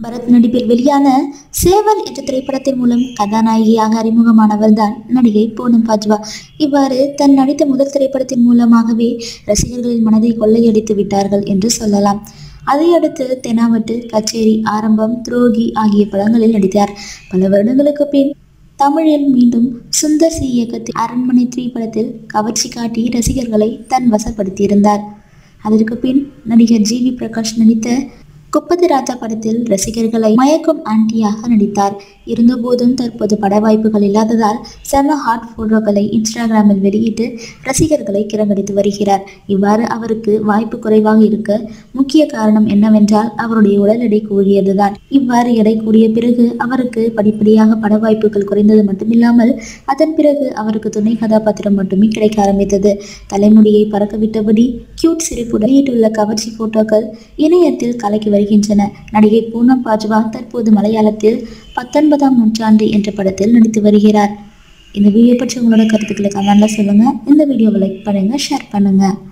பரத் நடிப்பில் வெளியான சேவல் என்ற திரைப்படத்தின் மூலம் கதாநாயகியாக அறிமுகமானவர் தான் நடிகை பூனம் பாஜ்வா இவ்வாறு தன் நடித்த முதல் திரைப்படத்தின் மூலமாகவே ரசிகர்களின் மனதை கொள்ளையடித்து விட்டார்கள் என்று சொல்லலாம் அதையடுத்து தெனாவட்டு கச்சேரி ஆரம்பம் துரோகி ஆகிய படங்களில் நடித்தார் பல வருடங்களுக்கு பின் தமிழில் மீண்டும் சுந்தர் சி இயக்கத்தில் அரண்மனை த்ரீ படத்தில் கவர்ச்சி காட்டி ரசிகர்களை தன் வசப்படுத்தியிருந்தார் அதற்கு பின் நடிகர் ஜி வி பிரகாஷ் நடித்த குப்பத்து ராஜா படத்தில் ரசிகர்களை மயக்கும் ஆன்டியாக நடித்தார் இருந்தபோதும் தற்போது பட வாய்ப்புகள் இல்லாததால் செம ஹாட் போட்டோக்களை இன்ஸ்டாகிராமில் வெளியிட்டு ரசிகர்களை கிரங்கடித்து வருகிறார் இவ்வாறு அவருக்கு வாய்ப்பு குறைவாக இருக்க முக்கிய காரணம் என்னவென்றால் அவருடைய உடல் எடை கூடியதுதான் இவ்வாறு எடை கூடிய பிறகு அவருக்கு படிப்படியாக பட வாய்ப்புகள் குறைந்தது மட்டுமில்லாமல் அதன் பிறகு அவருக்கு துணை கதாபாத்திரம் மட்டுமே கிடைக்க ஆரம்பித்தது தலைமுடியை பறக்கவிட்டபடி கியூட் சிரிப்புடன் வெளியிட்டுள்ள கவர்ச்சி போட்டோக்கள் இணையத்தில் கலக்கி வருகின்றன நடிகை பூனம் பாஜ்வா தற்போது மலையாளத்தில் பத்தொன்பதாம் நூற்றாண்டு என்ற படத்தில் நடித்து வருகிறார் இந்த வீடியோ பற்றி உங்களோட கருத்துக்களை கமெண்ட்ல சொல்லுங்க இந்த வீடியோவை லைக் பண்ணுங்க ஷேர் பண்ணுங்க